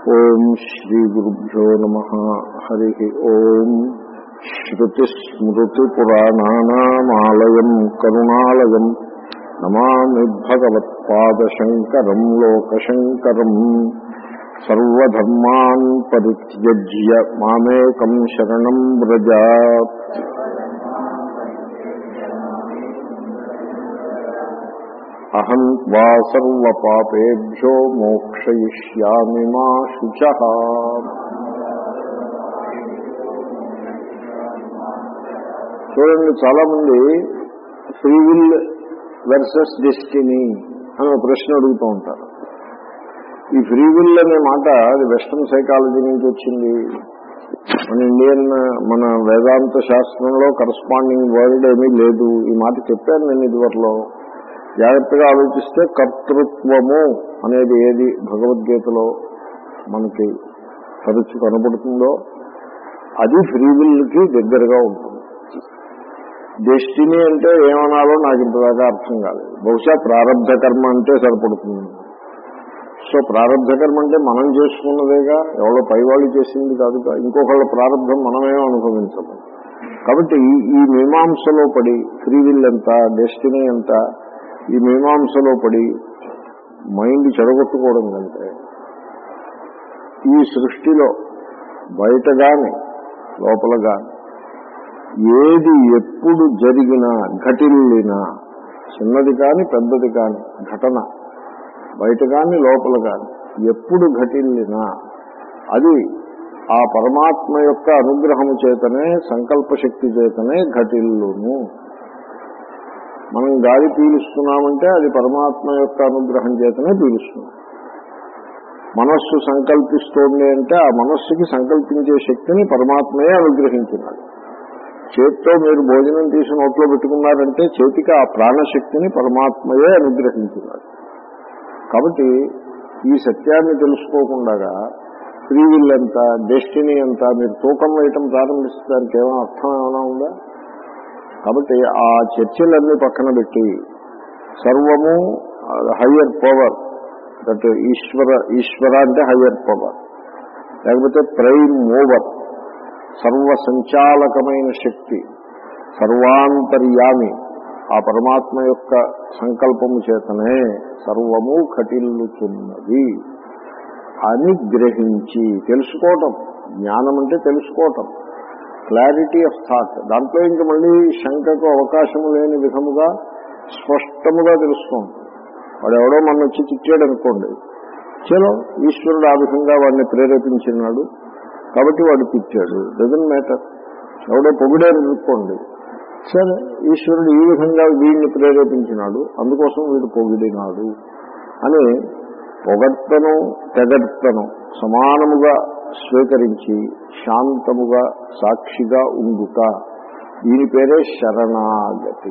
ఓం శ్రీ గురుభ్యో నమ హరి ఓం శ్రుతిస్మృతిపురాణానామాలయం కరుణాలయం నమామి భగవత్పాదశంకరం లోకశంకరం సర్వధర్మాన్ పరిత్యజ్య మామేకం శరణం వ్రజ అహం వా సర్వపాపేభ్యో మోక్షయిష్యామి మా శుచ చూడండి చాలా మంది ఫ్రీ విల్ వర్సెస్ డెస్టినీ అని ఒక ప్రశ్న అడుగుతూ ఉంటారు ఈ ఫ్రీ విల్ అనే మాట అది వెస్ట్రన్ సైకాలజీ నుంచి వచ్చింది మన ఇండియన్ మన వేదాంత శాస్త్రంలో కరస్పాండింగ్ వర్డ్ ఏమీ లేదు ఈ మాట చెప్పాను నేను ఇదివరలో జాగ్రత్తగా ఆలోచిస్తే కర్తృత్వము అనేది ఏది భగవద్గీతలో మనకి తరచు కనబడుతుందో అది ఫ్రీ విల్కి దగ్గరగా ఉంటుంది డెస్టినీ అంటే ఏమనాలో నాకు ఇంతదాకా అర్థం కాలేదు బహుశా ప్రారంభ కర్మ అంటే సరిపడుతుంది సో ప్రారంభ కర్మ అంటే మనం చేసుకున్నదేగా ఎవరో పైవాళ్ళు చేసింది కాదుగా ఇంకొకళ్ళ ప్రారంభం మనమేమో అనుభవించము కాబట్టి ఈ ఈ మీమాంసలో పడి ఫ్రీ విల్ ఎంత డెస్టినీ ఎంత ఈ మీమాంసలో పడి మైండ్ చెడగొట్టుకోవడం కంటే ఈ సృష్టిలో బయట గాని లోపల గాని ఏది ఎప్పుడు జరిగినా ఘటిల్లినా చిన్నది కాని పెద్దది కాని ఘటన బయట కాని లోపల కాని ఎప్పుడు ఘటిల్లినా అది ఆ పరమాత్మ యొక్క అనుగ్రహము చేతనే సంకల్ప శక్తి చేతనే ఘటిల్లును మనం గాలి పీలుస్తున్నామంటే అది పరమాత్మ యొక్క అనుగ్రహం చేతనే పీలుస్తున్నాం మనస్సు సంకల్పిస్తోంది అంటే ఆ మనస్సుకి సంకల్పించే శక్తిని పరమాత్మయే అనుగ్రహించినాడు చేతితో మీరు భోజనం తీసి నోట్లో పెట్టుకున్నారంటే చేతికి ఆ ప్రాణశక్తిని పరమాత్మయే అనుగ్రహించినాడు కాబట్టి ఈ సత్యాన్ని తెలుసుకోకుండా ఫ్రీ విల్ ఎంత డెస్టినీ ఎంత మీరు తూకం వేయటం ప్రారంభిస్తే దానికి ఏమైనా అర్థం ఏమైనా ఉందా కాబట్టి ఆ చర్చలన్నీ పక్కన పెట్టి సర్వము higher power that Ishwara Ishwara అంటే హయ్యర్ పవర్ లేకపోతే ప్రైమ్ మూవర్ సర్వ సంచాలకమైన శక్తి సర్వాంతర్యామి ఆ పరమాత్మ యొక్క సంకల్పము చేతనే సర్వము కటిల్లుతున్నది అని గ్రహించి తెలుసుకోవటం జ్ఞానం అంటే తెలుసుకోవటం క్లారిటీ ఆఫ్ థాట్ దాంట్లో ఇంక మళ్ళీ శంకకు అవకాశము లేని విధముగా స్పష్టముగా తెలుసుకోండి వాడు ఎవడో మన వచ్చి తిట్టాడు అనుకోండి చలో ఈశ్వరుడు ఆ విధంగా వాడిని ప్రేరేపించినాడు కాబట్టి వాడు తిట్టాడు డజన్ మ్యాటర్ ఎవడో పొగిడారు అనుకోండి సరే ఈశ్వరుడు ఈ విధంగా వీడిని ప్రేరేపించినాడు అందుకోసం వీడు పొగిడినాడు అని పొగడ్తను తెగడ్తను సమానముగా స్వీకరించి శాంతముగా సాక్షిగా ఉండుట దీని పేరే శరణాగతి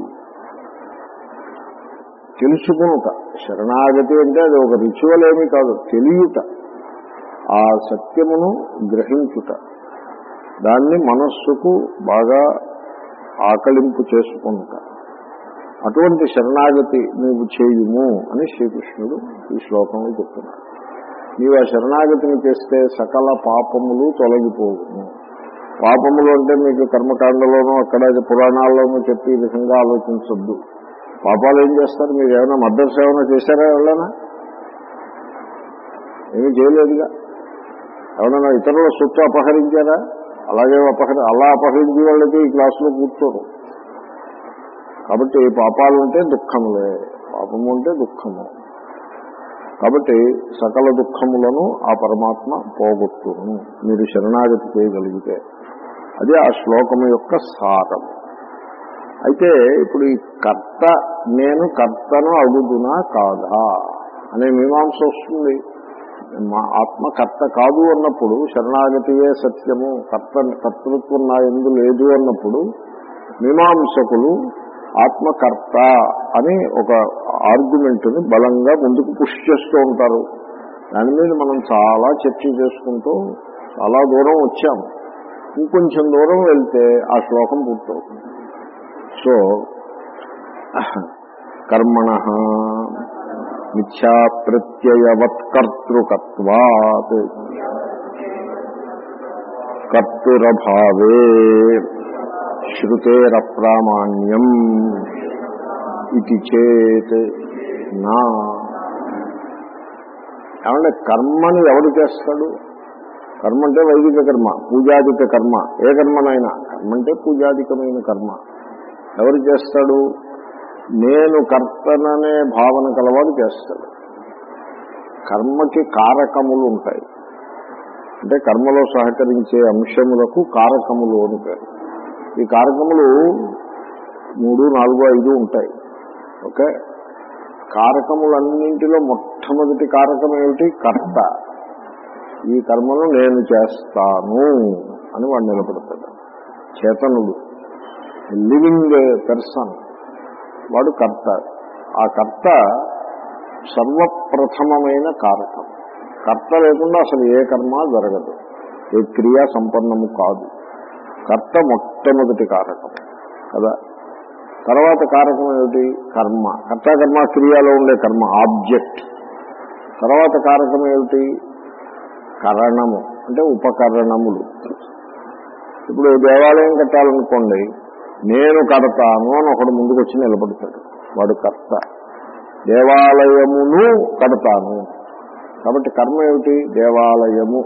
తెలుసుకునుట శరణాగతి అంటే అది ఒక రిచువల్ ఏమీ కాదు తెలియట ఆ సత్యమును గ్రహించుట దాన్ని మనస్సుకు బాగా ఆకలింపు చేసుకుంట అటువంటి శరణాగతి నువ్వు చేయుము అని శ్రీకృష్ణుడు ఈ శ్లోకంలో చెప్తున్నాడు నీవు ఆ శరణాగతిని చేస్తే సకల పాపములు తొలగిపోవును పాపములు అంటే మీకు కర్మకాండలోనూ అక్కడ పురాణాల్లోనూ చెప్పి ఈ విధంగా ఆలోచించొద్దు పాపాలు ఏం చేస్తారు మీరు ఏమైనా మద్దతు ఏమైనా చేశారా ఎవరైనా ఏమీ చేయలేదుగా ఎవరైనా ఇతరుల సొత్తు అపహరించారా అలాగే అపహరి అలా అపహరించే వాళ్ళకి ఈ క్లాసులో కూర్చోరు కాబట్టి పాపాలు ఉంటే దుఃఖములే పాపము అంటే దుఃఖము కాబట్టి సకల దుఃఖములను ఆ పరమాత్మ పోగొట్టును మీరు శరణాగతి చేయగలిగితే అదే ఆ శ్లోకము యొక్క సారం అయితే ఇప్పుడు ఈ కర్త నేను కర్తను అడుగుదునా కాదా అనే మీమాంస వస్తుంది మా ఆత్మ కర్త కాదు అన్నప్పుడు శరణాగతియే సత్యము కర్త కర్తృత్వం నా ఎందు లేదు అన్నప్పుడు మీమాంసకులు ఆత్మకర్త అని ఒక ఆర్గ్యుమెంట్ని బలంగా ముందుకు పుష్ చేస్తూ ఉంటారు దాని మీద మనం చాలా చర్చ చేసుకుంటూ చాలా దూరం వచ్చాము ఇంకొంచెం దూరం వెళ్తే ఆ శ్లోకం పూర్తవుతుంది సో కర్మణ మిథ్యా ప్రత్యయవత్కర్తృకత్వాత్ కర్తురభావే శ్రుతేరప్రామాణ్యం ఇది చేత్ నా ఏమంటే కర్మని ఎవడు చేస్తాడు కర్మ అంటే వైదిక కర్మ పూజాదిక కర్మ ఏ కర్మనైనా కర్మ అంటే పూజాదికమైన కర్మ ఎవరు చేస్తాడు నేను కర్తననే భావన కలవాడు చేస్తాడు కర్మకి కారకములు ఉంటాయి అంటే కర్మలో సహకరించే అంశములకు కారకములు అని పేరు ఈ కారకములు మూడు నాలుగు ఐదు ఉంటాయి ఓకే కారకములన్నింటిలో మొట్టమొదటి కారకం ఏమిటి కర్త ఈ కర్మను నేను చేస్తాను అని వాడు నిలబడతాడు చేతనుడు లివింగ్ పెర్సన్ వాడు కర్త ఆ కర్త సర్వప్రథమమైన కారకం కర్త లేకుండా అసలు ఏ కర్మ జరగదు ఏ క్రియ సంపన్నము కాదు కర్త మొట్టమొదటి కారకం కదా తర్వాత కారకం ఏమిటి కర్మ కర్త కర్మ క్రియలో ఉండే కర్మ ఆబ్జెక్ట్ తర్వాత కారకం ఏమిటి కరణము అంటే ఉపకరణములు ఇప్పుడు దేవాలయం కట్టాలనుకోండి నేను కడతాను అని ఒకడు ముందుకు వచ్చి నిలబడతాడు వాడు కర్త దేవాలయమును కడతాను కాబట్టి కర్మ ఏమిటి దేవాలయము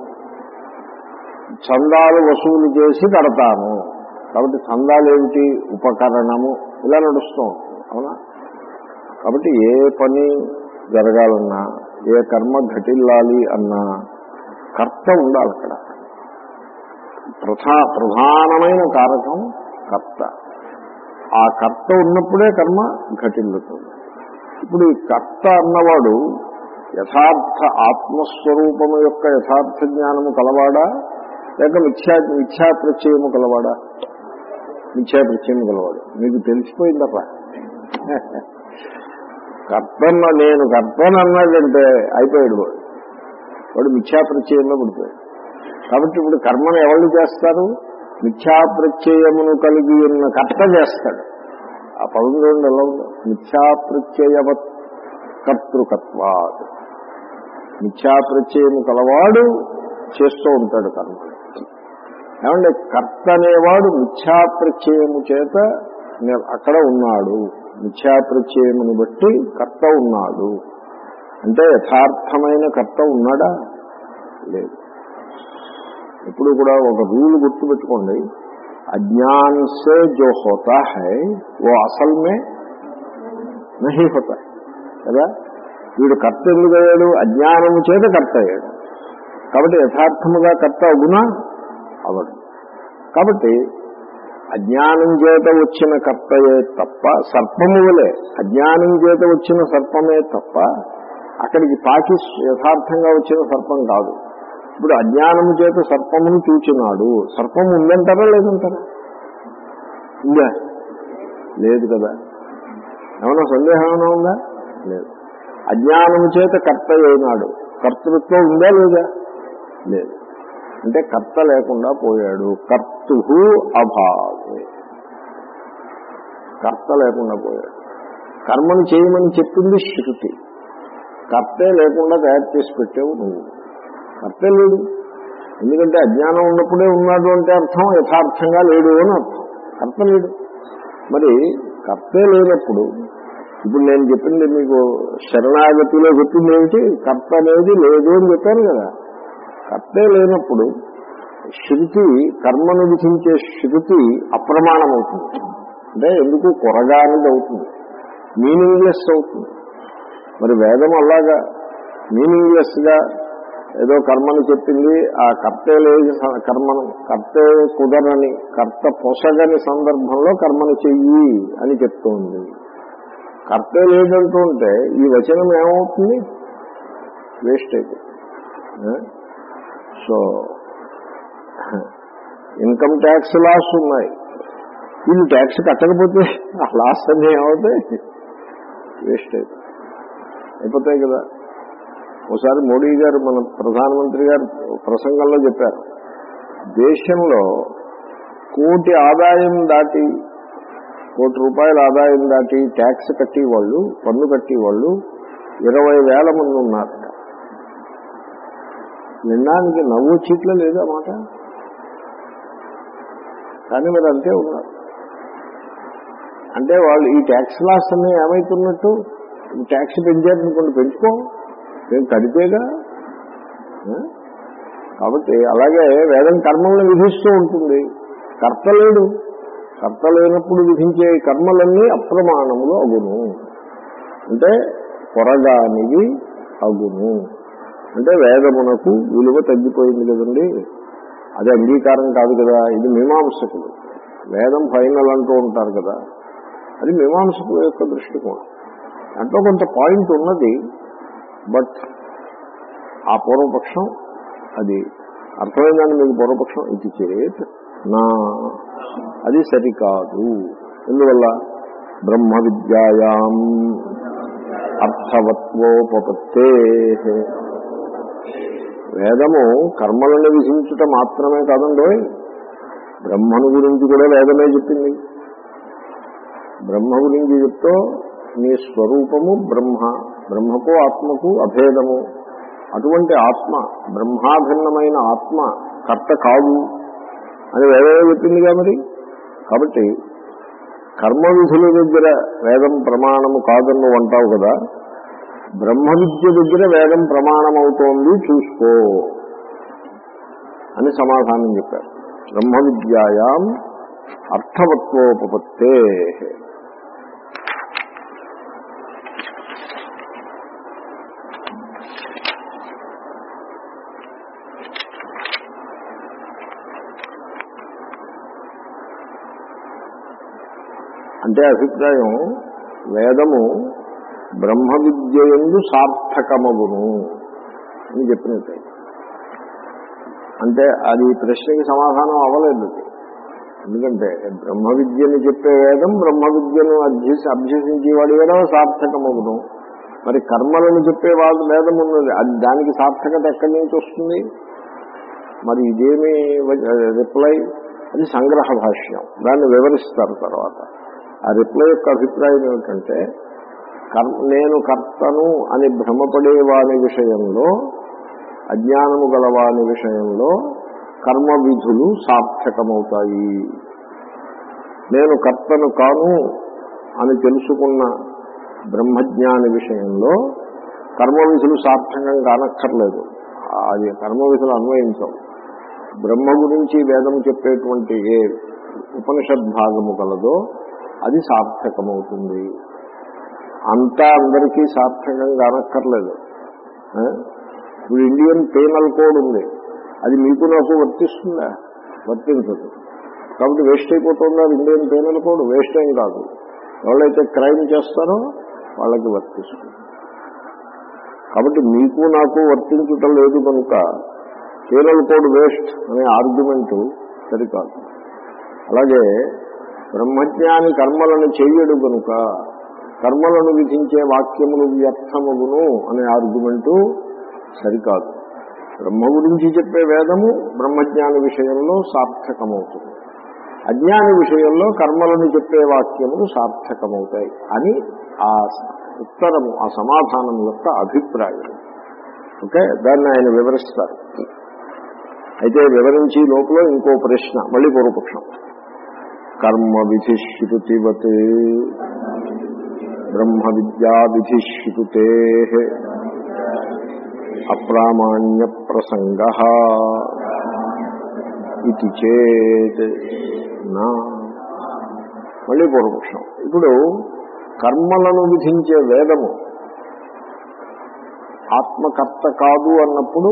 చందాలు వసూలు చేసి కడతాను కాబట్టి చందాలు ఏమిటి ఉపకరణము ఇలా నడుస్తూ ఉంటుంది అవునా కాబట్టి ఏ పని జరగాలన్నా ఏ కర్మ ఘటిల్లాలి అన్నా కర్త ఉండాలి అక్కడ ప్రధా ప్రధానమైన కారకం కర్త ఆ కర్త ఉన్నప్పుడే కర్మ ఘటిల్లుతుంది ఇప్పుడు ఈ కర్త అన్నవాడు యథార్థ ఆత్మస్వరూపము యొక్క యథార్థ జ్ఞానము కలవాడా లేక మిథ్యా మిథ్యా ప్రత్యయము కలవాడా మిథ్యా ప్రత్యయము కలవాడు మీకు తెలిసిపోయిందప్ప కర్తన్న నేను కర్తను అన్నాడంటే అయిపోయాడు వాడు వాడు మిథ్యా ప్రత్యయంలో పడిపోయాడు కాబట్టి ఇప్పుడు కర్మను ఎవరు చేస్తారు మిథ్యా ప్రత్యయమును కలిగి ఉన్న కర్త చేస్తాడు ఆ పదం చూడండి ఎలా ఉందో మిథ్యా ప్రత్యయవత్ కర్తృకత్వాత్ మిథ్యా ప్రత్యయము కలవాడు చేస్తూ ఉంటాడు కర్మ ఏమంటే కర్త అనేవాడు మిథ్యా ప్రత్యయము చేత నే- అక్కడ ఉన్నాడు మిథ్యా ప్రత్యయమును బట్టి కర్త ఉన్నాడు అంటే యథార్థమైన కర్త ఉన్నాడా లేదు ఇప్పుడు కూడా ఒక రూల్ గుర్తుపెట్టుకోండి అజ్ఞాన్ సే జో హోతా హై ఓ అసల్ మే నహీ హోతా కదా వీడు కర్త ఎందుకు అయ్యాడు అజ్ఞానము చేత కర్త అయ్యాడు కాబట్టి యథార్థముగా కర్త అవునా అవడు కాబట్టి అజ్ఞానం చేత వచ్చిన కర్తయే తప్ప సర్పము వలె అజ్ఞానం చేత వచ్చిన సర్పమే తప్ప అక్కడికి పాకి యథార్థంగా వచ్చిన సర్పం కాదు ఇప్పుడు అజ్ఞానము చేత సర్పమును చూచినాడు సర్పం ఉందంటారా లేదంటారా ఉందా లేదు కదా ఏమన్నా సందేహం ఏమైనా ఉందా లేదు అజ్ఞానము చేత కర్త అయినాడు కర్తృత్వం ఉందా లేదా లేదు అంటే కర్త లేకుండా పోయాడు కర్తు అభావే కర్త లేకుండా పోయాడు కర్మను చేయమని చెప్పింది శృతి కర్తే లేకుండా తయారు చేసి పెట్టావు నువ్వు కర్తే లేడు ఎందుకంటే అజ్ఞానం ఉన్నప్పుడే ఉన్నాడు అంటే అర్థం యథార్థంగా లేడు అని అర్థం కర్త లేడు మరి కర్తే లేనప్పుడు ఇప్పుడు నేను చెప్పింది మీకు శరణాగతిలో చెప్పింది ఏమిటి కర్త అనేది లేదు అని చెప్పాను కదా కర్తే లేనప్పుడు శృతి కర్మను విధించే శృతి అప్రమాణం అవుతుంది అంటే ఎందుకు కొరగానిది అవుతుంది మీనింగ్లెస్ అవుతుంది మరి వేదం అలాగా మీనింగ్లెస్ గా ఏదో కర్మను చెప్పింది ఆ కర్తే లేని స- కర్మను కర్తే కుదరని కర్త పొసగని సందర్భంలో కర్మను చెయ్యి అని చెప్తోంది కర్తే లేదంటూ ఉంటే ఈ వచనం ఏమవుతుంది వేస్ట్ అయిపోతుంది సో ఇన్కమ్ ట్యాక్స్ లాస్ ఉన్నాయి వీళ్ళు ట్యాక్స్ కట్టకపోతే ఆ లాస్ అన్నీ ఏమవుతాయి వేస్ట్ అయిపోతాయి అయిపోతాయి కదా ఒకసారి మోడీ గారు మన ప్రధానమంత్రి గారు ప్రసంగంలో చెప్పారు దేశంలో కోటి ఆదాయం దాటి కోటి రూపాయల ఆదాయం దాటి ట్యాక్స్ కట్టి వాళ్ళు పన్ను కట్టి వాళ్ళు ఇరవై వేల మంది ఉన్నారు వినడానికి నవ్వు చీట్ల లేదా మాట కానీ మీరు అంతే ఉన్నారు అంటే వాళ్ళు ఈ ట్యాక్స్ లాస్ అన్నీ ఏమైతున్నట్టు ఈ ట్యాక్స్ పెంచారనుకోండి పెంచుకో మేము కడితేగా ఆ? కాబట్టి అలాగే వేదం కర్మలను విధిస్తూ ఉంటుంది కర్త లేడు కర్త లేనప్పుడు విధించే కర్మలన్నీ అప్రమాణములు అగును అంటే పొరగానివి అగును అంటే వేదమునకు విలువ తగ్గిపోయింది కదండి అది అంగీకారం కాదు కదా ఇది మీమాంసకులు వేదం ఫైనల్ అంటూ ఉంటారు కదా అది మీమాంసకుల యొక్క దృష్టికోణం దాంట్లో కొంత పాయింట్ ఉన్నది బట్ ఆ పూర్వపక్షం అది అర్థమైందని మీకు పూర్వపక్షం ఇది చేత్ నా అది సరికాదు ఎందువల్ల బ్రహ్మ విద్యాయాం అర్థవత్వోపత్తే వేదము కర్మలను విధించుట మాత్రమే కాదండోయ్ బ్రహ్మను గురించి కూడా వేదమే చెప్పింది బ్రహ్మ గురించి చెప్తూ నీ స్వరూపము బ్రహ్మ బ్రహ్మకు ఆత్మకు అభేదము అటువంటి ఆత్మ బ్రహ్మాభిన్నమైన ఆత్మ కర్త కాదు అని వేదమే చెప్పిందిగా మరి కాబట్టి కర్మ విధుల దగ్గర వేదం ప్రమాణము కాదని నువ్వు అంటావు కదా బ్రహ్మ విద్య దగ్గర వేదం ప్రమాణం అవుతోంది చూసుకో అని సమాధానం చెప్పారు బ్రహ్మ విద్యాయాం అర్థవత్వోపత్తే అంటే అభిప్రాయం వేదము బ్రహ్మ విద్య ఎందు సార్థకమగును అని చెప్పినట్టు అంటే అది ప్రశ్నకి సమాధానం అవ్వలేదు అది. ఎందుకంటే బ్రహ్మ విద్యని చెప్పే వేదం బ్రహ్మ విద్యను అభ్యసి అభ్యసించేవాడి వేదం సార్థకమగును మరి కర్మలను చెప్పే వాడు వేదం ఉన్నది అది దానికి సార్థకత ఎక్కడి నుంచి వస్తుంది మరి ఇదేమి రిప్లై అది సంగ్రహ భాష్యం దాన్ని వివరిస్తారు తర్వాత ఆ రిప్లై యొక్క అభిప్రాయం ఏమిటంటే కర్మ నేను కర్తను అని భ్రమపడే వాని విషయంలో అజ్ఞానము గలవాని విషయంలో కర్మ విధులు సార్థకమవుతాయి నేను కర్తను కాను అని తెలుసుకున్న బ్రహ్మజ్ఞాని విషయంలో కర్మ విధులు సార్థకం కానక్కర్లేదు అది కర్మ విధులు అన్వయించవు బ్రహ్మ గురించి వేదం చెప్పేటువంటి ఏ ఉపనిషద్ భాగము కలదో అది సార్థకమవుతుంది అంతా అందరికీ సార్థకం కానక్కర్లేదు ఆ? ఇప్పుడు ఇండియన్ పీనల్ కోడ్ ఉంది అది మీకు నాకు వర్తిస్తుందా వర్తించదు కాబట్టి వేస్ట్ అయిపోతుందా ఇండియన్ పీనల్ కోడ్ వేస్ట్ ఏం కాదు ఎవరైతే క్రైమ్ చేస్తారో వాళ్ళకి వర్తిస్తుంది కాబట్టి మీకు నాకు వర్తించటం లేదు కనుక పీనల్ కోడ్ వేస్ట్ అనే ఆర్గ్యుమెంట్ సరికాదు అలాగే బ్రహ్మజ్ఞాని కర్మలను చెయ్యడు కనుక కర్మలను విధించే వాక్యములు వ్యర్థమగును అనే ఆర్గ్యుమెంటు సరికాదు బ్రహ్మ గురించి చెప్పే వేదము బ్రహ్మజ్ఞాని విషయంలో సార్థకమవుతుంది అజ్ఞాని విషయంలో కర్మలను చెప్పే వాక్యములు సార్థకమవుతాయి అని ఆ ఉత్తరము ఆ సమాధానం యొక్క అభిప్రాయం ఓకే దాన్ని ఆయన వివరిస్తారు అయితే వివరించి లోపల ఇంకో ప్రశ్న మళ్ళీ పూర్వపక్షం కర్మ విధిశ్రుతివత్ బ్రహ్మ విద్యా విధిశ్రుతే అప్రామాణ్య ప్రసంగ ఇది చేత్ నా మళ్ళీ పూర్వపక్షం ఇప్పుడు కర్మలను విధించే వేదము ఆత్మకర్త కాదు అన్నప్పుడు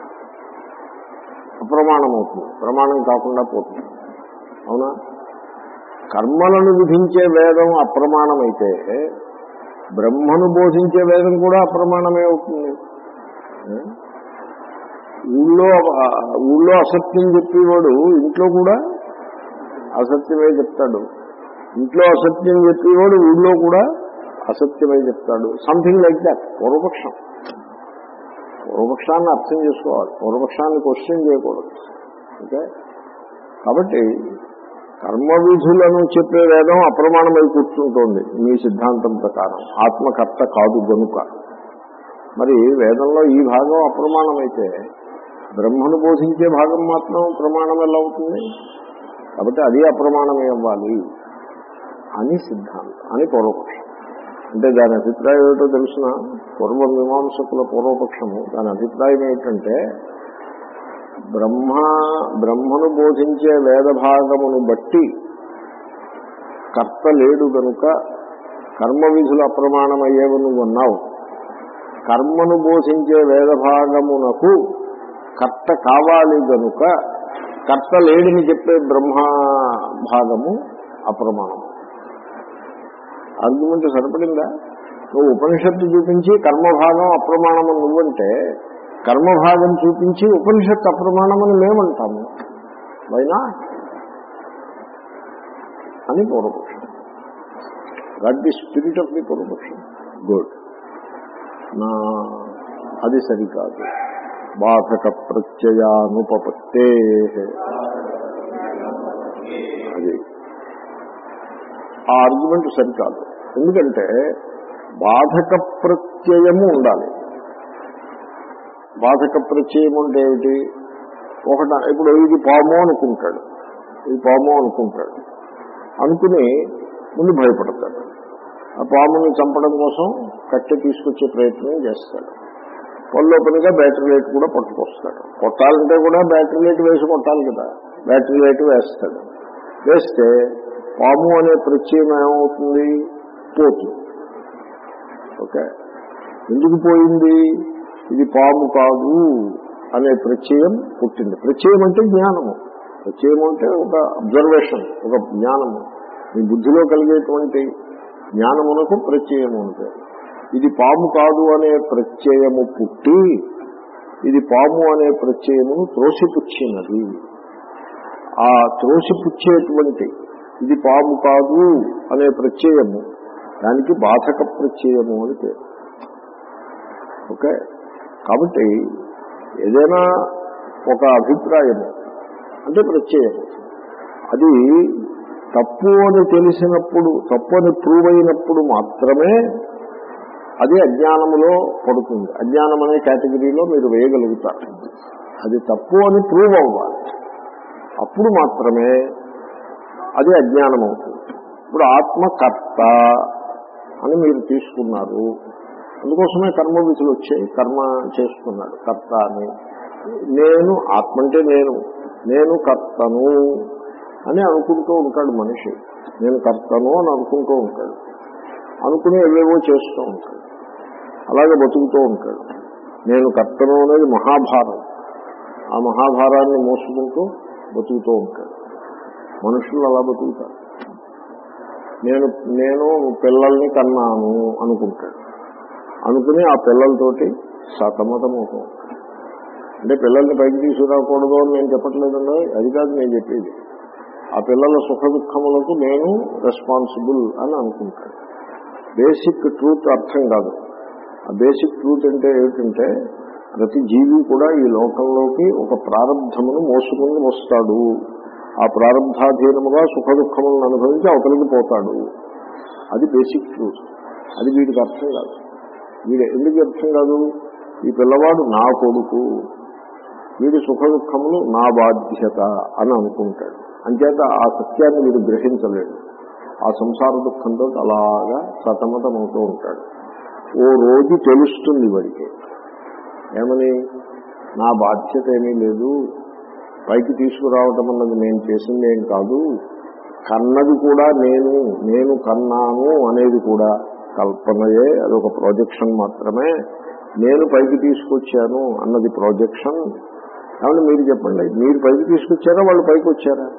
అప్రమాణం అవుతుంది ప్రమాణం కాకుండా పోతుంది అవునా కర్మలను విధించే వేదం అప్రమాణమైతే బ్రహ్మను బోధించే వేదం కూడా అప్రమాణమే అవుతుంది ఏ? ఊళ్ళో ఊళ్ళో అసత్యం చెప్పేవాడు ఇంట్లో కూడా అసత్యమే చెప్తాడు ఇంట్లో అసత్యం చెప్పేవాడు ఊళ్ళో కూడా అసత్యమే చెప్తాడు సంథింగ్ లైక్ దాట్ పూర్వపక్షం పూర్వపక్షాన్ని అర్థం చేసుకోవాలి పూర్వపక్షాన్ని క్వశ్చన్ చేయకూడదు ఓకే కాబట్టి కర్మ విధులను చెప్పే వేదం అప్రమాణమై కూర్చుంటోంది మీ సిద్ధాంతం ప్రకారం ఆత్మకర్త కాదు గనుక మరి వేదంలో ఈ భాగం అప్రమాణమైతే బ్రహ్మను బోధించే భాగం మాత్రం ప్రమాణం ఎలా అవుతుంది కాబట్టి అది అప్రమాణమే అవ్వాలి అని సిద్ధాంతం అని పూర్వపక్షం అంటే దాని అభిప్రాయం ఏమిటో తెలిసిన పూర్వ మీమాంసకుల పూర్వపక్షము దాని అభిప్రాయం ఏమిటంటే బ్రహ్మ బ్రహ్మను బోధించే వేద భాగమును బట్టి కర్త లేడు గనుక కర్మ విధులు అప్రమాణమయ్యేవి నువ్వు అన్నావు కర్మను బోధించే వేద భాగమునకు కర్త కావాలి గనుక కర్త లేడిని చెప్పే బ్రహ్మ భాగము అప్రమాణము ఆర్గ్యుమెంట్ సరిపడిందా నువ్వు ఉపనిషత్తు చూపించి కర్మభాగం అప్రమాణం అని నువ్వంటే కర్మభాగం చూపించి ఉపనిషత్తు అప్రమాణమని మేమంటాము వైనా అని పూర్వపక్షం that the spirit of the పూర్వపక్షం గుడ్ నా అది సరికాదు బాధక ప్రత్యయానుపపత్తే అది ఆ ఆర్గ్యుమెంట్ సరికాదు ఎందుకంటే బాధక ప్రత్యయము ఉండాలి బాధక ప్రత్యయం అంటే ఏమిటి ఒకట ఇప్పుడు ఇది పాము అనుకుంటాడు ఇది పాము అనుకుంటాడు అనుకుని ముందు భయపడతాడు ఆ పాముని చంపడం కోసం కట్టె తీసుకొచ్చే ప్రయత్నం చేస్తాడు పనిగా బ్యాటరీ లైట్ కూడా పట్టుకొస్తాడు కొట్టాలంటే కూడా బ్యాటరీ లైట్ వేసి కొట్టాలి కదా బ్యాటరీ లైట్ వేస్తాడు వేస్తే పాము అనే ప్రత్యయం ఏమవుతుంది పోతుంది ఓకే ఎందుకు పోయింది ఇది పాము కాదు అనే ప్రత్యయం పుట్టింది ప్రత్యయం అంటే జ్ఞానము ప్రత్యయం అంటే ఒక అబ్జర్వేషన్ ఒక జ్ఞానము మీ బుద్ధిలో కలిగేటువంటి జ్ఞానమునకు ప్రత్యయము అంటే ఇది పాము కాదు అనే ప్రత్యయము పుట్టి ఇది పాము అనే ప్రత్యయమును త్రోసిపుచ్చినది ఆ త్రోసిపుచ్చేటువంటి ఇది పాము కాదు అనే ప్రత్యయము దానికి బాధక ప్రత్యయము అని పేరు ఓకే కాబట్టి ఏదైనా ఒక అభిప్రాయము అంటే ప్రత్యయము అది తప్పు అని తెలిసినప్పుడు తప్పు అని ప్రూవ్ అయినప్పుడు మాత్రమే అది అజ్ఞానములో పడుతుంది అజ్ఞానం అనే కేటగిరీలో మీరు వేయగలుగుతారు అది తప్పు అని ప్రూవ్ అవ్వాలి అప్పుడు మాత్రమే అది అజ్ఞానం అవుతుంది ఇప్పుడు ఆత్మకర్త అని మీరు తీసుకున్నారు అందుకోసమే కర్మ విధులు వచ్చాయి కర్మ చేసుకున్నాడు కర్త అని నేను ఆత్మ అంటే నేను నేను కర్తను అని అనుకుంటూ ఉంటాడు మనిషి నేను కర్తను అని అనుకుంటూ ఉంటాడు అనుకుని ఏవేవో చేస్తూ ఉంటాడు అలాగే బతుకుతూ ఉంటాడు నేను కర్తను అనేది మహాభారం ఆ మహాభారాన్ని మోసుకుంటూ బతుకుతూ ఉంటాడు మనుషులు అలా బతుకుతారు నేను నేను పిల్లల్ని కన్నాను అనుకుంటాడు అనుకుని ఆ పిల్లలతోటి సతమతమవుతూ ఉంటాడు అంటే పిల్లల్ని పైకి తీసుకురాకూడదు అని నేను చెప్పట్లేదండి అది కాదు నేను చెప్పేది ఆ పిల్లల సుఖ దుఃఖములకు నేను రెస్పాన్సిబుల్ అని అనుకుంటాడు బేసిక్ ట్రూత్ అర్థం కాదు ఆ బేసిక్ ట్రూత్ అంటే ఏమిటంటే ప్రతి జీవి కూడా ఈ లోకంలోకి ఒక ప్రారంధమును మోసుకుని వస్తాడు ఆ ప్రారంధాధీనముగా సుఖ దుఃఖములను అనుభవించి అవతలికి పోతాడు అది బేసిక్ ట్రూత్ అది వీడికి అర్థం కాదు వీడు ఎందుకు అర్థం కాదు ఈ పిల్లవాడు నా కొడుకు వీడి సుఖ దుఃఖములు నా బాధ్యత అని అనుకుంటాడు అంచేత ఆ సత్యాన్ని వీడు గ్రహించలేడు ఆ సంసార దుఃఖంతో అలాగా సతమతమవుతూ ఉంటాడు ఓ రోజు తెలుస్తుంది వాడికి ఏమని నా బాధ్యత ఏమీ లేదు పైకి తీసుకురావటం అన్నది నేను చేసింది ఏం కాదు కన్నది కూడా నేను నేను కన్నాను అనేది కూడా కల్పనయే అదొక ప్రాజెక్షన్ మాత్రమే నేను పైకి తీసుకొచ్చాను అన్నది ప్రాజెక్షన్ కాబట్టి మీరు చెప్పండి మీరు పైకి తీసుకొచ్చారా వాళ్ళు పైకి వచ్చారా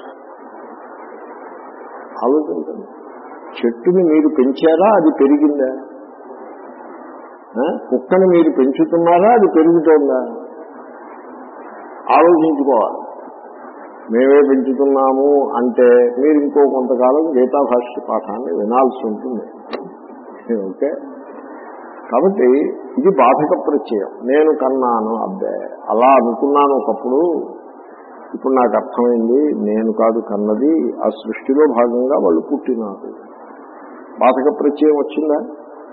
ఆలోచించండి చెట్టుని మీరు పెంచారా అది పెరిగిందా ఆ? కుక్కని మీరు పెంచుతున్నారా అది పెరుగుతోందా ఆలోచించుకోవాలి మేమే పెంచుతున్నాము అంటే మీరు ఇంకో కొంతకాలం గీతా భాష్య పాఠాన్ని వినాల్సి ఉంటుంది ఓకే కాబట్టి ఇది బాధక ప్రత్యయం నేను కన్నాను అబ్బే అలా అనుకున్నాను ఒకప్పుడు ఇప్పుడు నాకు అర్థమైంది నేను కాదు కన్నది ఆ సృష్టిలో భాగంగా వాళ్ళు పుట్టినారు బాధక ప్రత్యయం వచ్చిందా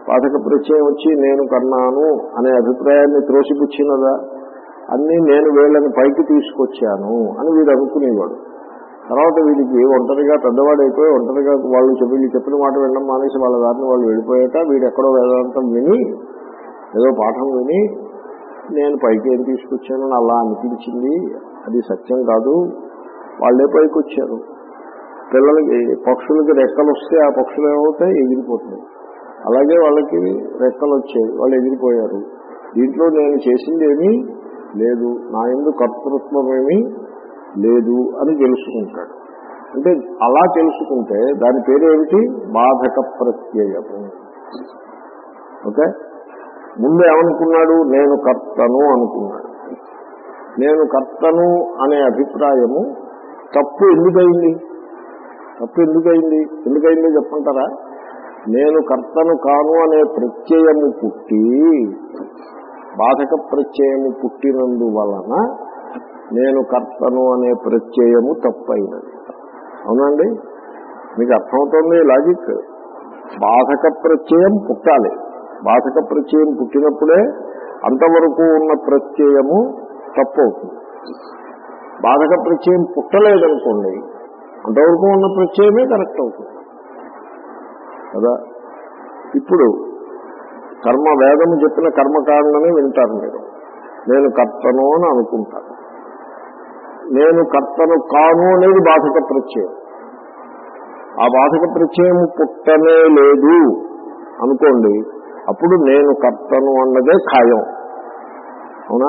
బాధక ప్రత్యయం వచ్చి నేను కన్నాను అనే అభిప్రాయాన్ని త్రోసిపుచ్చినదా అన్నీ నేను వీళ్ళని పైకి తీసుకొచ్చాను అని వీడు అనుకునేవాడు తర్వాత వీడికి ఒంటరిగా పెద్దవాడైపోయి ఒంటరిగా వాళ్ళు చెప్పి వీళ్ళు చెప్పిన మాట వినడం మానేసి వాళ్ళ దారిని వాళ్ళు వెళ్ళిపోయాక వీడు ఎక్కడో వేదాంతం విని ఏదో పాఠం విని నేను పైకి ఏం తీసుకొచ్చానని అలా అనిపించింది అది సత్యం కాదు వాళ్ళే పైకి వచ్చారు పిల్లలకి పక్షులకి రెక్కలు వస్తే ఆ పక్షులు ఏమవుతాయి ఎగిరిపోతాయి అలాగే వాళ్ళకి రెక్కలు వచ్చాయి వాళ్ళు ఎగిరిపోయారు దీంట్లో నేను చేసింది ఏమీ లేదు నా ఎందు కర్తృత్వం ఏమీ లేదు అని తెలుసుకుంటాడు అంటే అలా తెలుసుకుంటే దాని పేరు ఏమిటి బాధక ప్రత్యయము ఓకే ముందు ఏమనుకున్నాడు నేను కర్తను అనుకున్నాడు నేను కర్తను అనే అభిప్రాయము తప్పు ఎందుకయింది తప్పు ఎందుకయింది ఎందుకయిందో చెప్పంటారా నేను కర్తను కాను అనే ప్రత్యయము పుట్టి బాధక ప్రత్యయము పుట్టినందువలన నేను కర్తను అనే ప్రత్యయము తప్పైనది అవునండి మీకు అర్థమవుతుంది లాజిక్ బాధక ప్రత్యయం పుట్టాలి బాధక ప్రత్యయం పుట్టినప్పుడే అంతవరకు ఉన్న ప్రత్యయము తప్పు అవుతుంది బాధక ప్రత్యయం పుట్టలేదనుకోండి అంతవరకు ఉన్న ప్రత్యయమే కరెక్ట్ అవుతుంది కదా ఇప్పుడు కర్మ వేదము చెప్పిన కర్మకాండని వింటారు మీరు నేను కర్తను అని అనుకుంటాను నేను కర్తను కాను అనేది బాధక ప్రత్యయం ఆ బాధక ప్రత్యయం పుట్టనే లేదు అనుకోండి అప్పుడు నేను కర్తను అన్నదే ఖాయం అవునా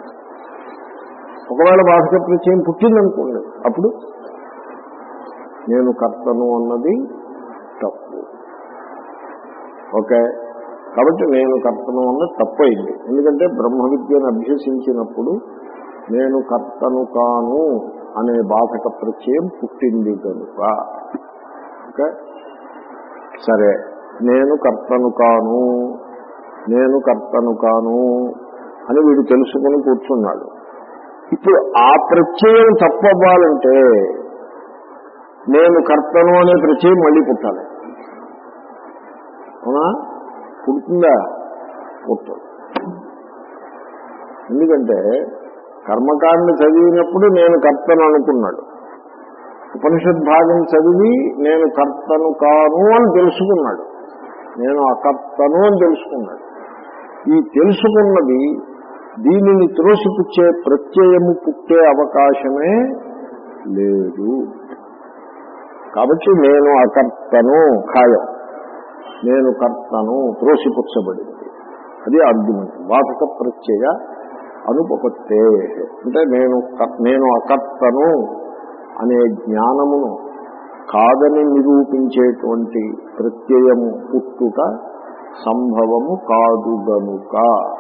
ఒకవేళ బాధక ప్రత్యయం పుట్టిందనుకోండి అప్పుడు నేను కర్తను అన్నది తప్పు ఓకే కాబట్టి నేను కర్తను అన్నది తప్పైంది ఎందుకంటే బ్రహ్మ విద్యను అభ్యసించినప్పుడు నేను కర్తను కాను అనే బాధక ప్రత్యయం పుట్టింది కనుక ఓకే సరే నేను కర్తను కాను నేను కర్తను కాను అని వీడు తెలుసుకుని కూర్చున్నాడు ఇప్పుడు ఆ ప్రత్యయం తప్పవ్వాలంటే నేను కర్తను అనే ప్రత్యయం మళ్ళీ పుట్టాలి అవునా పుడుతుందా పుట్టదు ఎందుకంటే కర్మకాండ చదివినప్పుడు నేను కర్తను అనుకున్నాడు ఉపనిషత్ భాగం చదివి నేను కర్తను కాను అని తెలుసుకున్నాడు నేను అకర్తను అని తెలుసుకున్నాడు ఈ తెలుసుకున్నది దీనిని త్రోసిపుచ్చే ప్రత్యయము పుట్టే అవకాశమే లేదు కాబట్టి నేను అకర్తను ఖాయం నేను కర్తను త్రోసిపుచ్చబడింది అది ఆర్గ్యుమెంట్ బాధక ప్రత్యయ అనుపపత్తే అంటే నేను కర్- నేను అకర్తను అనే జ్ఞానమును కాదని నిరూపించేటువంటి ప్రత్యయము పుట్టుట సంభవము కాదు గనుక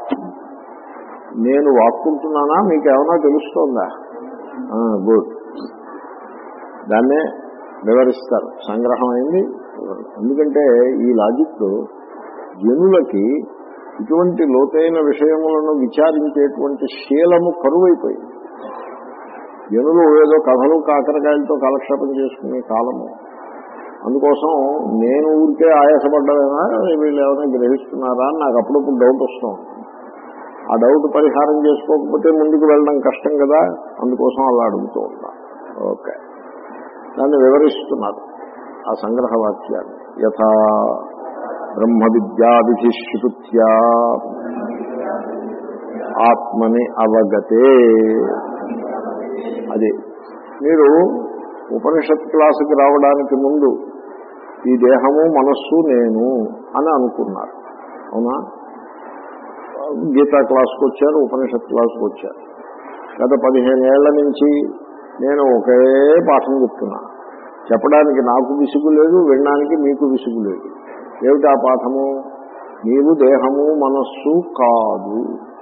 నేను వాక్కుంటున్నానా మీకు ఏమైనా తెలుస్తోందా గుడ్ దాన్నే వివరిస్తారు సంగ్రహం అయింది ఎందుకంటే ఈ లాజిక్ జనులకి ఇటువంటి లోతైన విషయములను విచారించేటువంటి శీలము కరువైపోయింది జనులు ఏదో కథలు కాకరకాయలతో కాలక్షేపం చేసుకునే కాలము అందుకోసం నేను ఊరికే ఆయాసపడ్డదైనా వీళ్ళు ఏమైనా గ్రహిస్తున్నారా అని నాకు అప్పుడప్పుడు డౌట్ వస్తూ ఉంటుంది ఆ డౌట్ పరిహారం చేసుకోకపోతే ముందుకు వెళ్ళడం కష్టం కదా అందుకోసం అలా అడుగుతూ ఉంటా ఓకే దాన్ని వివరిస్తున్నారు ఆ సంగ్రహ వాక్యాన్ని యథా బ్రహ్మ విద్యా విధి శృత్యా ఆత్మని అవగతే అది మీరు ఉపనిషత్ క్లాసుకి రావడానికి ముందు ఈ దేహము మనస్సు నేను అని అనుకున్నారు అవునా గీతా క్లాస్కి వచ్చారు ఉపనిషత్ క్లాస్కి వచ్చారు గత పదిహేను ఏళ్ల నుంచి నేను ఒకే పాఠం చెప్తున్నా చెప్పడానికి నాకు విసుగు లేదు వినడానికి మీకు విసుగు లేదు ఏమిటి ఆ పాఠము నీవు దేహము మనస్సు కాదు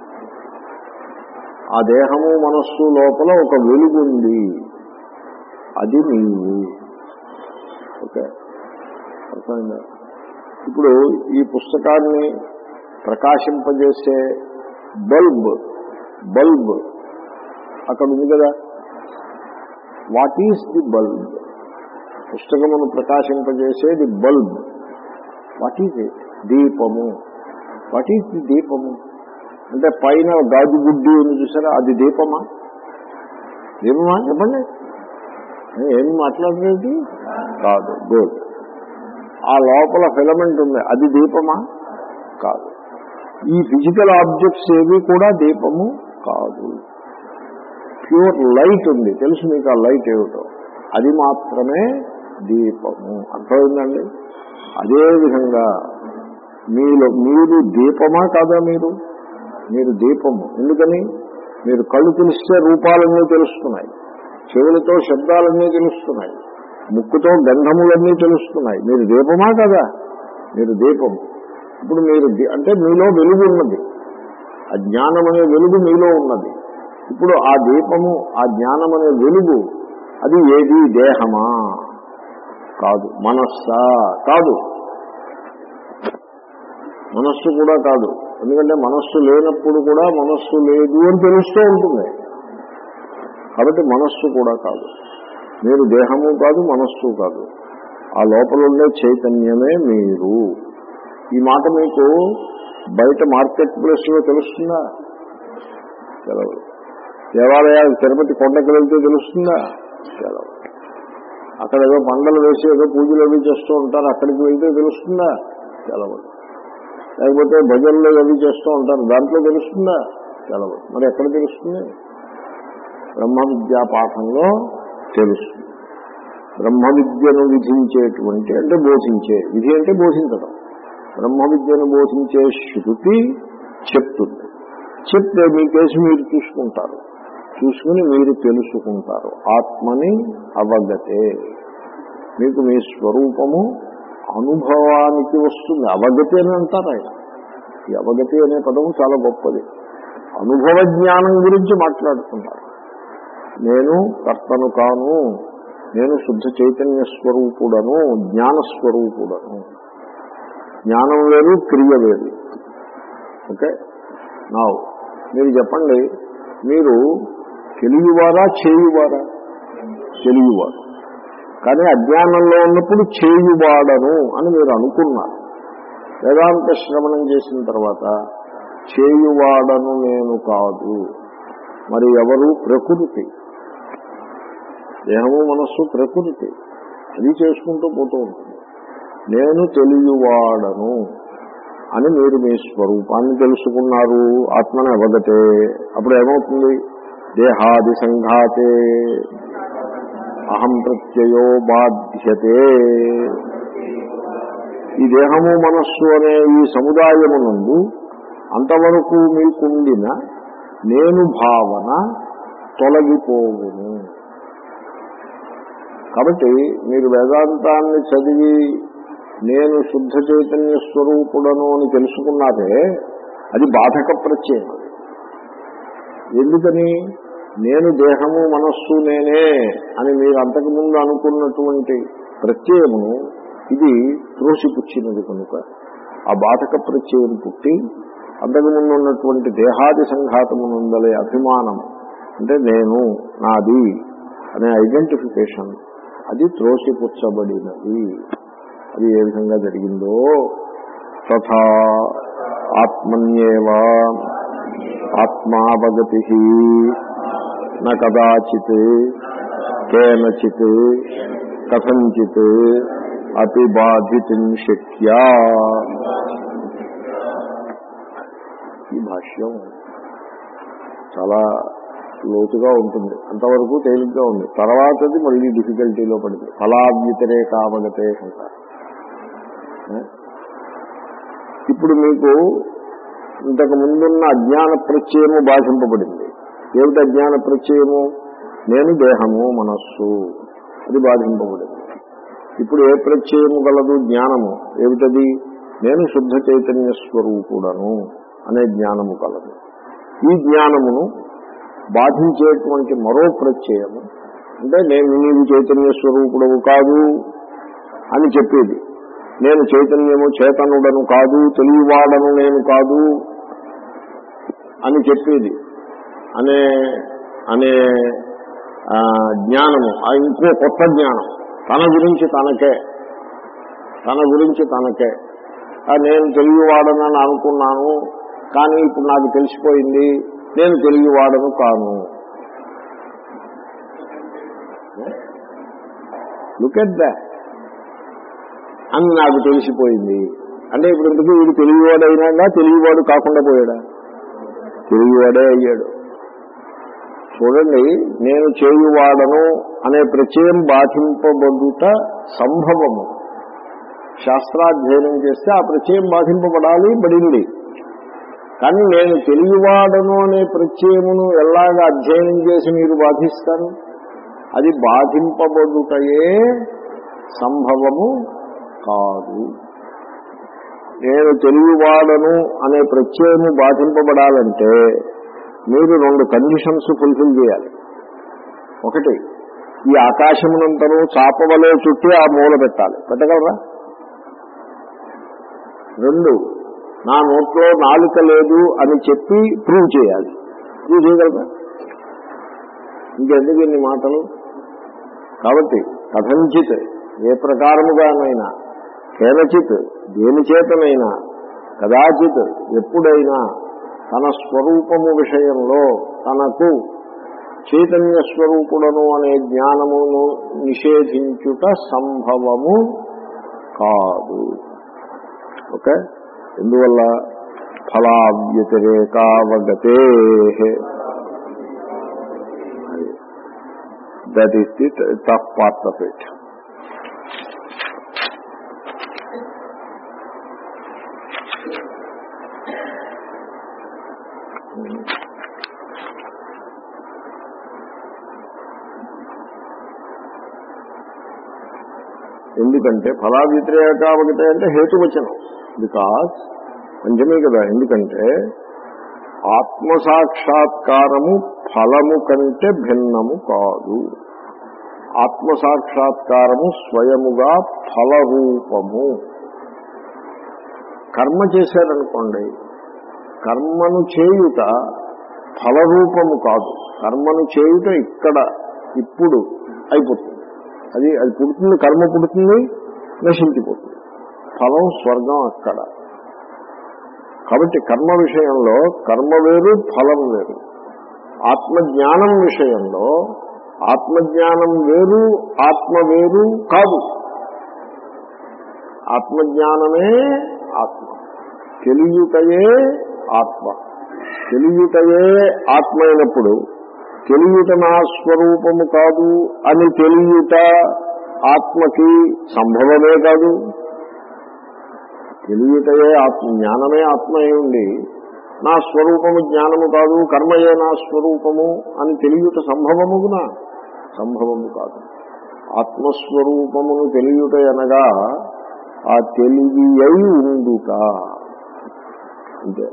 ఆ దేహము మనస్సు లోపల ఒక వెలుగుంది అది నీవు ఓకే అర్థమైందా ఇప్పుడు ఈ పుస్తకాన్ని ప్రకాశింపజేసే బల్బ్ బల్బ్ అక్కడ ఉంది కదా వాట్ ఈస్ ది బల్బ్ పుస్తకమును ప్రకాశింపజేసేది బల్బ్ వాట్ ఈజ్ ఇట్ దీపము వాట్ ఈజ్ ది దీపము అంటే పైన గాజు గుడ్డి ఉంది చూసారా అది దీపమా దీపమా చెప్పండి ఏం మాట్లాడలేదు కాదు గుడ్ ఆ లోపల ఫిలమెంట్ ఉంది అది దీపమా కాదు ఈ ఫిజికల్ ఆబ్జెక్ట్స్ ఏవి కూడా దీపము కాదు ప్యూర్ లైట్ ఉంది తెలుసు మీకు ఆ లైట్ ఏమిటో అది మాత్రమే దీపము అర్థమైందండి అదేవిధంగా మీలో మీరు దీపమా కాదా మీరు మీరు దీపము ఎందుకని మీరు కళ్ళు తెలిస్తే రూపాలన్నీ తెలుస్తున్నాయి చెవులతో శబ్దాలన్నీ తెలుస్తున్నాయి ముక్కుతో గంధములన్నీ తెలుస్తున్నాయి మీరు దీపమా కదా మీరు దీపము ఇప్పుడు మీరు దీ- అంటే మీలో వెలుగు ఉన్నది ఆ జ్ఞానం అనే వెలుగు మీలో ఉన్నది ఇప్పుడు ఆ దీపము ఆ జ్ఞానం అనే వెలుగు అది ఏది దేహమా కాదు మనస్సా కాదు మనస్సు కూడా కాదు ఎందుకంటే మనస్సు లేనప్పుడు కూడా మనస్సు లేదు అని తెలుస్తూ ఉంటుంది కాబట్టి మనస్సు కూడా కాదు మీరు దేహము కాదు మనస్సు కాదు ఆ లోపల ఉండే చైతన్యమే మీరు ఈ మాట మీకు బయట మార్కెట్ ప్లేస్ లో తెలుస్తుందా తెలవదు దేవాలయాలు తిరుపతి కొండకి వెళ్తే తెలుస్తుందా తెలవదు అక్కడ ఏదో పండలు వేసి ఏదో పూజలు అవి చేస్తూ ఉంటారు అక్కడికి వెళ్తే తెలుస్తుందా తెలవదు లేకపోతే భజనలు అవి చేస్తూ ఉంటారు దాంట్లో తెలుస్తుందా తెలవదు మరి ఎక్కడ తెలుస్తుంది బ్రహ్మ విద్యా పాఠంలో తెలుస్తుంది బ్రహ్మ విద్యను విధించేటువంటి అంటే బోధించే విధి అంటే బోధించడం బ్రహ్మ విద్యను బోధించే శృతి చెప్తుంది చెప్తే మీ కేసు మీరు చూసుకుంటారు చూసుకుని మీరు తెలుసుకుంటారు ఆత్మని అవగతే మీకు మీ స్వరూపము అనుభవానికి వస్తుంది అవగతి అని అంటారు ఆయన ఈ అవగతి అనే పదం చాలా గొప్పది అనుభవ జ్ఞానం గురించి మాట్లాడుతున్నారు నేను కర్తను కాను నేను శుద్ధ చైతన్య స్వరూపుడను జ్ఞాన స్వరూపుడను జ్ఞానం వేరు క్రియ వేరు ఓకే నా మీరు చెప్పండి మీరు తెలియవారా చేయువారా తెలియవారు కానీ అజ్ఞానంలో ఉన్నప్పుడు చేయువాడను అని మీరు అనుకున్నారు వేదాంత శ్రవణం చేసిన తర్వాత చేయువాడను నేను కాదు మరి ఎవరు ప్రకృతి దేహము మనస్సు ప్రకృతి అది చేసుకుంటూ పోతూ ఉంటుంది నేను తెలియవాడను అని మీరు మీ స్వరూపాన్ని తెలుసుకున్నారు ఆత్మని అవగతే అప్పుడు ఏమవుతుంది దేహాది సంఘాతే అహం ప్రత్యయో బాధ్యతే ఈ దేహము మనస్సు అనే ఈ సముదాయమునందు అంతవరకు మీకుండిన నేను భావన తొలగిపోవును కాబట్టి మీరు వేదాంతాన్ని చదివి నేను శుద్ధ చైతన్య స్వరూపుడను అని తెలుసుకున్నారే అది బాధక ప్రత్యయం అది ఎందుకని నేను దేహము మనస్సు నేనే అని మీరు అంతకుముందు అనుకున్నటువంటి ప్రత్యయమును ఇది త్రోసిపుచ్చినది కనుక ఆ బాధక ప్రత్యయం పుట్టి అంతకుముందు ఉన్నటువంటి దేహాది సంఘాతమునందలే అభిమానం అంటే నేను నాది అనే ఐడెంటిఫికేషన్ అది త్రోసిపుచ్చబడినది అది ఏ విధంగా జరిగిందో తథా ఆత్మన్యేవ ఆత్మావగతి న కదాచిత్ కేనచిత్ కథంచిత్ అతి బాధితుం శక్యా ఈ భాష్యం చాలా లోతుగా ఉంటుంది అంతవరకు తేలిగ్గా ఉంది తర్వాతది మళ్ళీ డిఫికల్టీలో పడింది ఫలా వ్యతిరేకావగతే అంటారు ఏ? ఇప్పుడు మీకు ఇంతకు ముందున్న అజ్ఞాన ప్రత్యయము బాధింపబడింది ఏమిటి అజ్ఞాన ప్రత్యయము నేను దేహము మనస్సు అది బాధింపబడింది ఇప్పుడు ఏ ప్రత్యయము గలదు జ్ఞానము ఏమిటది నేను శుద్ధ చైతన్య స్వరూపుడను అనే జ్ఞానము కలదు ఈ జ్ఞానమును బాధించేటువంటి మరో ప్రత్యయము అంటే నేను నీవు చైతన్య స్వరూపుడవు కాదు అని చెప్పేది నేను చైతన్యము చేతనుడను కాదు తెలియవాడను నేను కాదు అని చెప్పేది అనే అనే ఆ, జ్ఞానము ఆ ఇంకో కొత్త జ్ఞానం తన గురించి తనకే తన గురించి తనకే "ఆ, నేను తెలుగువాడనని అనుకున్నాను కానీ ఇప్పుడు నాకు తెలిసిపోయింది నేను తెలుగువాడను కాను లుక్ ఎట్ దాట్ అని నాకు తెలిసిపోయింది అంటే ఇప్పుడు ఎందుకు వీడు తెలుగువాడు అయినాడా తెలుగువాడు కాకుండా పోయాడా తెలుగువాడే అయ్యాడు చూడండి నేను చేయువాడను అనే ప్రత్యయం బాధింపబడుట సంభవము శాస్త్రాధ్యయనం చేస్తే ఆ ప్రత్యయం బాధింపబడాలి బడింది కానీ నేను తెలుగువాడను అనే ప్రత్యయమును ఎలాగ అధ్యయనం చేసి మీరు బాధిస్తారు అది బాధింపబడుటయే సంభవము కాదు నేను తెలుగువాడను అనే ప్రత్యయము బాధింపబడాలంటే మీరు రెండు కండిషన్స్ ఫుల్ఫిల్ చేయాలి ఒకటి ఈ ఆకాశమునంతను చాపవలే చుట్టి ఆ మూల పెట్టాలి పెట్టగలరా రెండు నా నోట్లో నాలుక లేదు అని చెప్పి ప్రూవ్ చేయాలి ప్రూవ్ చేయగలరా ఇంకెందుకు ఇన్ని మాటలు కాబట్టి కథంచిత్ ఏ ప్రకారముగానైనా కేనచిత్ దేని చేతనైనా కదాచిత్ ఎప్పుడైనా తన స్వరూపము విషయంలో తనకు చైతన్య స్వరూపుడను అనే జ్ఞానమును నిషేధించుట సంభవము కాదు ఓకే ఎందువల్ల ఫలావ్యతిరేకావగతే that is the tough part of it ఎందుకంటే ఫలా వ్యతిరేకావగతే అంటే హేతువచనం బికాస్ పంచమే కదా ఎందుకంటే ఆత్మసాక్షాత్కారము ఫలము కంటే భిన్నము కాదు ఆత్మసాక్షాత్కారము స్వయముగా ఫలరూపము కర్మ చేశారనుకోండి కర్మను చేయుట ఫలరూపము కాదు కర్మను చేయుట ఇక్కడ ఇప్పుడు అయిపోతుంది అది అది పుడుతుంది కర్మ పుడుతుంది నశించిపోతుంది ఫలం స్వర్గం అక్కడ కాబట్టి కర్మ విషయంలో కర్మ వేరు ఫలం వేరు ఆత్మజ్ఞానం విషయంలో ఆత్మజ్ఞానం వేరు ఆత్మ వేరు కాదు ఆత్మజ్ఞానమే ఆత్మ తెలియుటయే ఆత్మ తెలియుటయే ఆత్మ అయినప్పుడు తెలియుట నా స్వరూపము కాదు అని తెలియుట ఆత్మకి సంభవమే కాదు తెలియటయే ఆత్మ జ్ఞానమే ఆత్మ అయి ఉండి నా స్వరూపము జ్ఞానము కాదు కర్మయే నా స్వరూపము అని తెలియట సంభవముగునా సంభవము కాదు ఆత్మస్వరూపమును తెలియట అనగా ఆ తెలివి అయి ఉండుట అంతే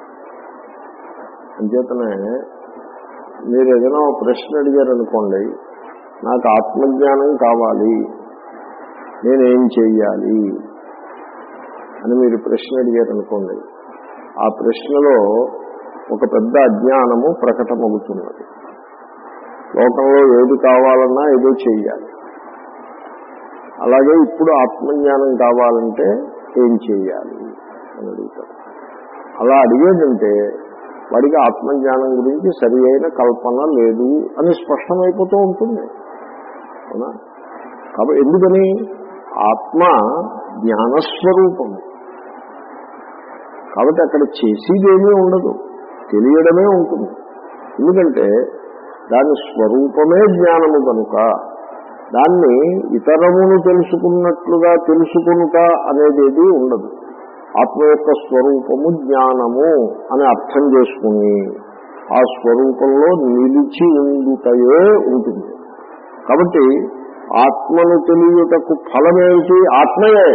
అంచేతనే మీరు ఏదైనా ఒక ప్రశ్న అడిగారనుకోండి నాకు ఆత్మజ్ఞానం కావాలి నేనేం చెయ్యాలి అని మీరు ప్రశ్న అడిగారనుకోండి ఆ ప్రశ్నలో ఒక పెద్ద అజ్ఞానము ప్రకటమవుతున్నది లోకంలో ఏది కావాలన్నా ఏదో చెయ్యాలి అలాగే ఇప్పుడు ఆత్మజ్ఞానం కావాలంటే ఏం చెయ్యాలి అని అడుగుతారు అలా అడిగేదంటే వాడికి ఆత్మజ్ఞానం గురించి సరి అయిన కల్పన లేదు అని స్పష్టమైపోతూ ఉంటుంది అవునా కాబట్టి ఎందుకని ఆత్మ జ్ఞానస్వరూపము కాబట్టి అక్కడ చేసేదేమీ ఉండదు తెలియడమే ఉంటుంది ఎందుకంటే దాని స్వరూపమే జ్ఞానము కనుక దాన్ని ఇతరమును తెలుసుకున్నట్లుగా తెలుసుకునుట అనేది ఉండదు ఆత్మ యొక్క స్వరూపము జ్ఞానము అని అర్థం చేసుకుని ఆ స్వరూపంలో నిలిచి ఉండుటయే ఉంటుంది కాబట్టి ఆత్మను తెలియుటకు ఫలమేమిటి ఆత్మయే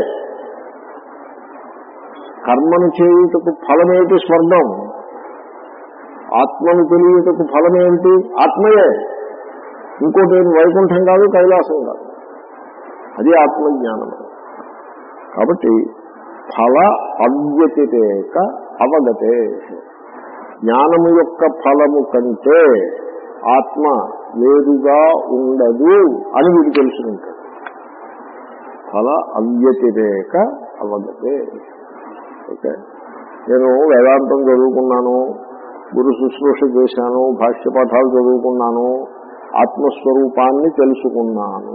కర్మను చేయుటకు ఫలమేమిటి స్వర్గం ఆత్మను తెలియుటకు ఫలమేమిటి ఆత్మయే ఇంకోటి ఏమి వైకుంఠం కాదు కైలాసం కాదు అది ఆత్మజ్ఞానం కాబట్టి ఫల అవ్యతిరేక అవగతే జ్ఞానము యొక్క ఫలము కంటే ఆత్మ వేరుగా ఉండదు అని వీడు తెలుసుకుంటాడు ఫల అవ్యతిరేక అవగతే ఓకే నేను వేదాంతం చదువుకున్నాను గురు శుశ్రూష చేశాను భాష్య పాఠాలు చదువుకున్నాను ఆత్మస్వరూపాన్ని తెలుసుకున్నాను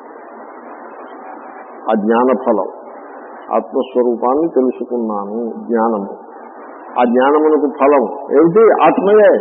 ఆ జ్ఞాన ఫలం ఆత్మస్వరూపాన్ని తెలుసుకున్నాను జ్ఞానము ఆ జ్ఞానమునకు ఫలం ఏమిటి ఆత్మయే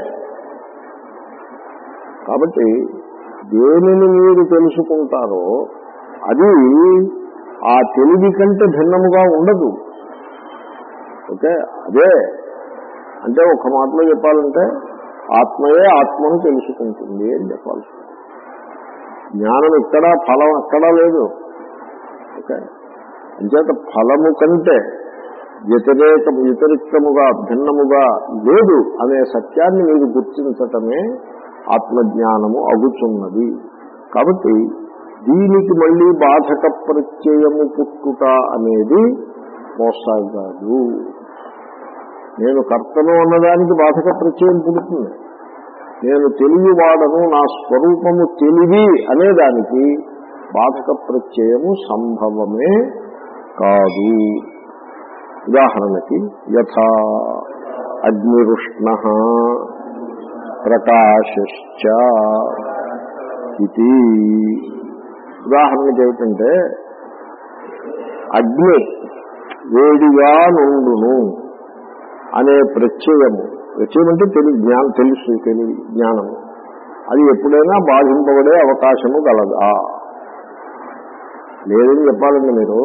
కాబట్టి దేనిని మీరు తెలుసుకుంటారో అది ఆ తెలివి కంటే భిన్నముగా ఉండదు ఓకే అదే అంటే ఒక మాటలో చెప్పాలంటే ఆత్మయే ఆత్మను తెలుసుకుంటుంది అని చెప్పాల్సి ఉంది. జ్ఞానం ఇక్కడ ఫలం అక్కడా లేదు ఓకే అంచేత ఫలము కంటే వ్యతిరేక వ్యతిరిక్తముగా భిన్నముగా లేదు అనే సత్యాన్ని మీరు గుర్తించటమే ఆత్మజ్ఞానము అగుచున్నది కాబట్టి దీనికి మళ్ళీ బాధక ప్రత్యయము పుట్టుట అనేది మోసాగాదు నేను కర్తను అన్నదానికి బాధక ప్రత్యయం పుడుతుంది నేను తెలివి వాడను నా స్వరూపము తెలివి అనేదానికి బాధక ప్రత్యయము సంభవమే కాదు ఉదాహరణకి యథా అగ్నిరుష్ణ ప్రకాశ్చ ఇది ఉదాహరణకి ఏమిటంటే అగ్ని వేడిగా నుండును అనే ప్రత్యయము ప్రత్యయం అంటే తెలి జ్ఞానం తెలుసు తెలివి జ్ఞానము అది ఎప్పుడైనా బాధింపబడే అవకాశము గలదా లేదని చెప్పాలండి మీరు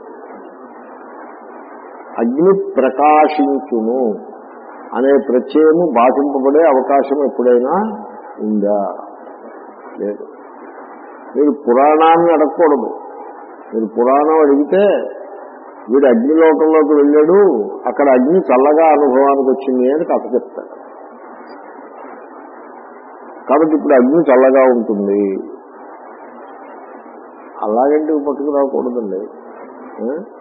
అగ్ని ప్రకాశించును అనే ప్రత్యయము బాధింపబడే అవకాశం ఎప్పుడైనా ఉందా లేదు మీరు పురాణాన్ని అడగకూడదు మీరు పురాణం అడిగితే వీడు అగ్నిలోకంలోకి వెళ్ళాడు అక్కడ అగ్ని చల్లగా అనుభవానికి వచ్చింది అని కథ చెప్తాడు కాబట్టి ఇప్పుడు అగ్ని చల్లగా ఉంటుంది అలాగంటే పట్టుకురాకూడదండి ఆ?